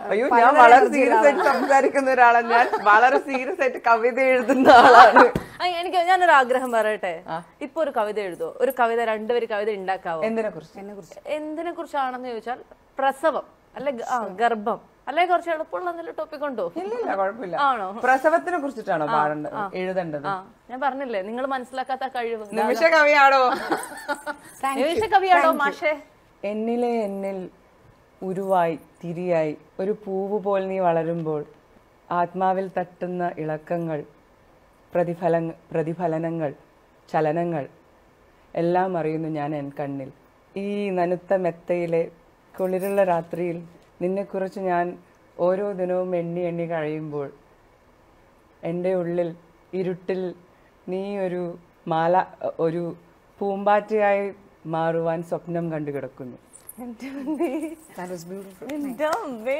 അയ്യോ ഞാൻ വളരെ സീരിയസ് ആയിട്ട് സംസാരിക്കുന്ന ഒരാളാണ് ഞാൻ വളരെ സീരിയസ് ആയിട്ട് കവിത എഴുതുന്ന ആളാണ് ആ, എനിക്ക് ഞാനൊരു ആഗ്രഹം പറയട്ടെ ഇപ്പൊ ഒരു കവിത എഴുതോ ഒരു കവിത രണ്ടുപേര് കവിത ഉണ്ടാക്കാവോ എന്തിനെ കുറിച്ച് എന്തിനെ കുറിച്ചാണെന്ന് ചോദിച്ചാൽ പ്രസവം അല്ലെ ഗ- ആ ഗർഭം അല്ലെ കുറച്ച് എളുപ്പമുള്ള എന്തെങ്കിലും ടോപ്പിക് ഉണ്ടോ ഇല്ല ഇല്ല കുഴപ്പമില്ല ആണോ? പ്രസവത്തിനെ കുറിച്ചിട്ടാണോ പാടേണ്ടത് എഴുതേണ്ടത് ആ ഞാൻ പറഞ്ഞില്ലേ നിങ്ങൾ മനസ്സിലാക്കാത്ത കഴിവ് നിമിഷ കവിയാണോ നിമിഷ കവിയാണോ മാഷേ എന്നിലെ എന്നിൽ ഉരുവായി തിരിയായി ഒരു പൂവ് പോൽ നീ വളരുമ്പോൾ ആത്മാവിൽ തട്ടുന്ന ഇളക്കങ്ങൾ പ്രതിഫല പ്രതിഫലനങ്ങൾ ചലനങ്ങൾ എല്ലാം അറിയുന്നു ഞാൻ എൻ കണ്ണിൽ ഈ നനുത്ത മെത്തയിലെ കുളിരുള്ള രാത്രിയിൽ നിന്നെക്കുറിച്ച് ഞാൻ ഓരോ ദിനവും എണ്ണി എണ്ണി കഴിയുമ്പോൾ എൻ്റെ ഉള്ളിൽ ഇരുട്ടിൽ നീ ഒരു മാല ഒരു പൂമ്പാറ്റയായി മാറുവാൻ സ്വപ്നം കണ്ടു കിടക്കുന്നു That was beautiful. എൻ്റെ അമ്മേ.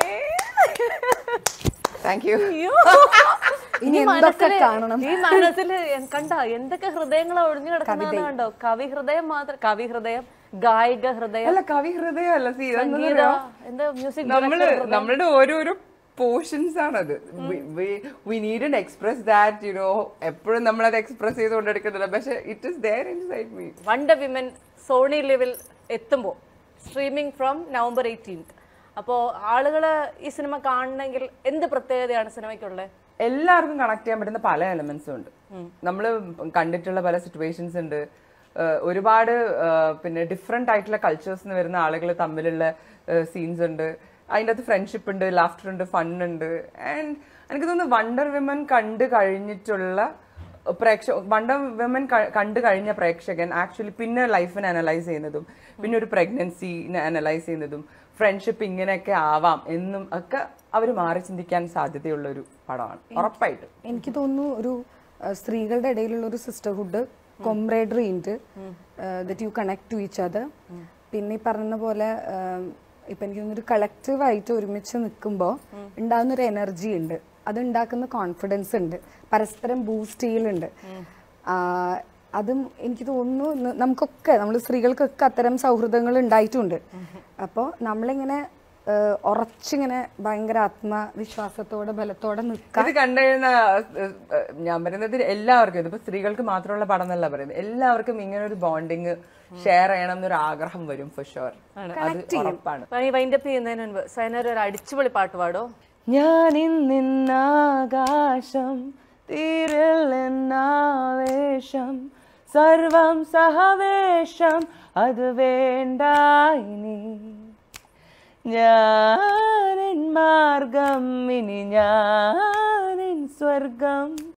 താങ്ക് യു അയ്യോ. ഇനി ഈ എന്തൊക്കെ മനസ്സില് കാണണം? ഈ മനസ്സില് കണ്ട എന്തൊക്കെ ഹൃദയങ്ങൾ ഒഴിഞ്ഞു കിടക്കുന്നതെന്ന് കണ്ടോ കവി ഹൃദയം മാത്രം കവി ഹൃദയം ഗായിക ഹൃദയം അല്ല കവി ഹൃദയമല്ല സി സംഗീത എന്താ മ്യൂസിക് നമ്മള് നമ്മളുടെ ഓരോരോ പോർഷൻസ് ആണത് we need express that you know എപ്പോഴും നമ്മൾ അത് എക്സ്പ്രസ് ചെയ്തുകൊണ്ടെടുക്കുന്നില്ല പക്ഷെ it is there inside me wonder women Sony level എത്തുമ്പോൾ സ്ട്രീമിംഗ് ഫ്രം നവംബർ എയ്റ്റീൻത്ത് അപ്പോൾ ആളുകൾ ഈ സിനിമ കാണണമെങ്കിൽ എന്ത് പ്രത്യേകതയാണ് സിനിമയ്ക്കുള്ളത് എല്ലാവർക്കും കണക്ട് ചെയ്യാൻ പറ്റുന്ന പല എലമെന്റ്സും ഉണ്ട് നമ്മൾ കണ്ടിട്ടുള്ള പല സിറ്റുവേഷൻസ് ഉണ്ട് ഏഹ് ഒരുപാട് ഏഹ് പിന്നെ ഡിഫറെന്റ് ആയിട്ടുള്ള കൾച്ചേഴ്സിന് വരുന്ന ആളുകൾ തമ്മിലുള്ള സീൻസ് ഉണ്ട് അതിൻ്റെ അകത്ത് ഫ്രണ്ട്ഷിപ്പ് ഉണ്ട് ലാഫ്റ്റർ ഉണ്ട് ഫൺ ഉണ്ട് ആൻഡ് എനിക്ക് തോന്നുന്നു വണ്ടർ വിമൻ കണ്ടു കഴിഞ്ഞിട്ടുള്ള പ്രേക്ഷ വണ്ടർ വിമൻ കണ്ടു കഴിഞ്ഞ പ്രേക്ഷകൻ ആക്ച്വലി പിന്നെ ലൈഫിനെ അനലൈസ് ചെയ്യുന്നതും പിന്നെ ഒരു പ്രഗ്നൻസിനെ അനലൈസ് ചെയ്യുന്നതും ഫ്രണ്ട്ഷിപ്പ് ഇങ്ങനെയൊക്കെ ആവാം എന്നും ഒക്കെ അവർ മാറി ചിന്തിക്കാൻ സാധ്യതയുള്ള ഒരു പടമാണ് ഉറപ്പായിട്ടും എനിക്ക് തോന്നുന്നു ഒരു ആ, സ്ത്രീകളുടെ ഇടയിലുള്ള ഒരു സിസ്റ്റർഹുഡ് കൊംറേഡറി ഉണ്ട് that you connect to each other പിന്നെ ഈ പറഞ്ഞ പോലെ ആ, ഇപ്പൊ എനിക്ക് തോന്നുന്നു ഒരു കളക്റ്റീവ് ആയിട്ട് ഒരുമിച്ച് നിൽക്കുമ്പോൾ ഉണ്ടാകുന്ന ഒരു എനർജി ഉണ്ട് അത് ഉണ്ടാക്കുന്ന കോൺഫിഡൻസ് ഉണ്ട് പരസ്പരം ബൂസ്റ്റ് ചെയ്യലുണ്ട് ആ, അതും എനിക്ക് തോന്നുന്നു ന- നമുക്കൊക്കെ നമ്മൾ സ്ത്രീകൾക്കൊക്കെ അത്തരം സൗഹൃദങ്ങൾ ഉണ്ടായിട്ടുണ്ട് അപ്പോൾ നമ്മളിങ്ങനെ ആ, ഉറച്ചിങ്ങനെ ഭയങ്കര ആത്മവിശ്വാസത്തോടെ ബലത്തോടെ നിൽക്കാൻ ഇത് കണ്ടുകഴിഞ്ഞ ഞാൻ പറയുന്നത് എല്ലാവർക്കും ഇതിപ്പോ സ്ത്രീകൾക്ക് മാത്രമുള്ള പടം എന്നല്ല പറയുന്നത് എല്ലാവർക്കും ഇങ്ങനെ ഒരു ബോണ്ടിങ് ഷെയർ ചെയ്യണം എന്നൊരു ആഗ്രഹം വരും ഫോർ ഷുവർ അത് ഉറപ്പാണ് വൈൻഡപ്പ് ചെയ്യുന്നതിന് മുൻപ് സൈനർ ഒരു അടിച്ചുപൊളി പാട്ട് പാടോ ഞാൻ ഇന്നാകാശം തീരില്ലെന്നാവേശം സർവം സഹവേഷം അത് വേണ്ട ഇനി ഞാനിൻ മാർഗം ഇനി ഞാനിൻ സ്വർഗം